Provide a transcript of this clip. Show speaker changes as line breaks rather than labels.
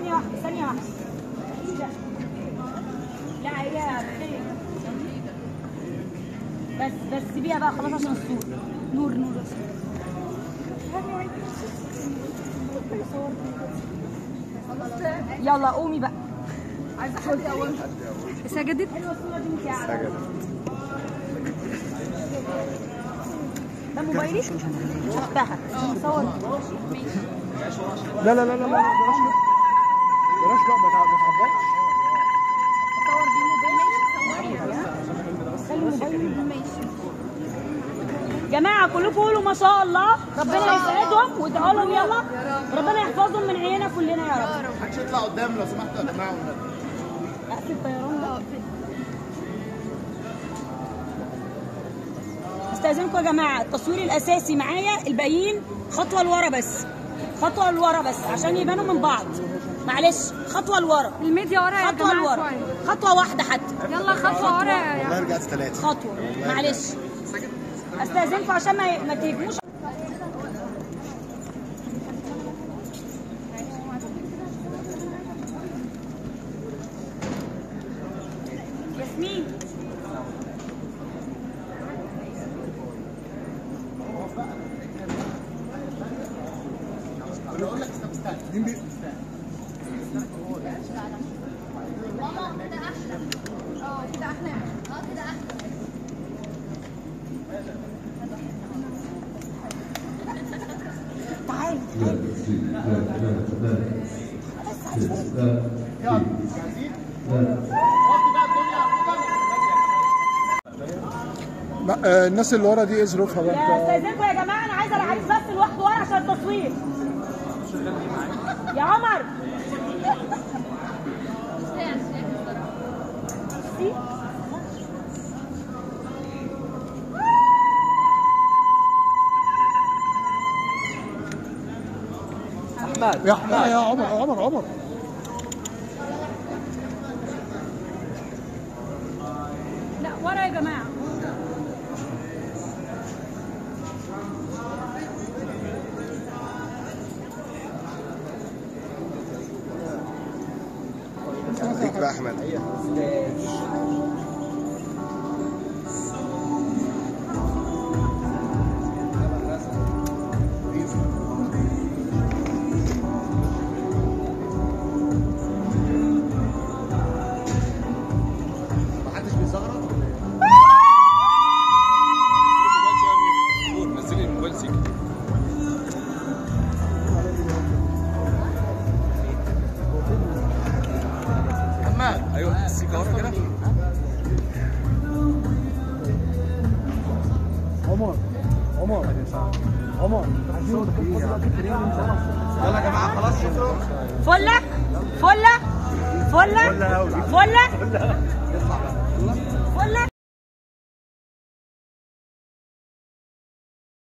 ثانية واحدة ثانية واحدة لا لا هي بخير بس بس سيبيها بقى خلاص عشان الصورة نور نور يلا قومي بقى
عايزه حد اول سجدت
حلوة الصورة دي انت قاعدة.
سجد
ده موبايلي شفتها صور
لا لا لا لا لا بلاش كده. بلاش بقى ما تع- ما تعبطش
صور دي موبايلي خلي موبايلي جماعة كلكم قولوا ما شاء الله ربنا يسعدهم وادعوا لهم يلا ربنا يحفظهم من عينا كلنا يا رب
محدش يطلع قدام لو سمحتوا يا جماعه والنبي.
في الطيران ده استاذنكم يا جماعه التصوير الاساسي معايا الباقيين خطوه لورا بس خطوه لورا بس عشان يبانوا من بعض معلش خطوه لورا
الميديا ورا يا
خطوه
جماعه
لورا
شويه
خطوه واحده حتى
يلا خطوه ورا يا
والله رجعت ثلاثه
خطوه معلش استاذنكم عشان ما ما تهجموش ياسمين
مين بي...
تعالي
لا، آه، الناس اللي ورا دي ايه ظروفها
يا
بقى
استاذنكم يا جماعه انا عايزه العريس بس لوحده ورا عشان التصوير يا عمر بصي.
يا احمد يا عمر عمر عمر
لا ورا يا جماعه
خليك بقى احمد محدش بيزغرط
نزلي الموبايل سيكا
محمد
ايوه السيكا ورا كده
عمر عمر عمر
يلا يا جماعه خلاص شكرا
فله فله فله فله فله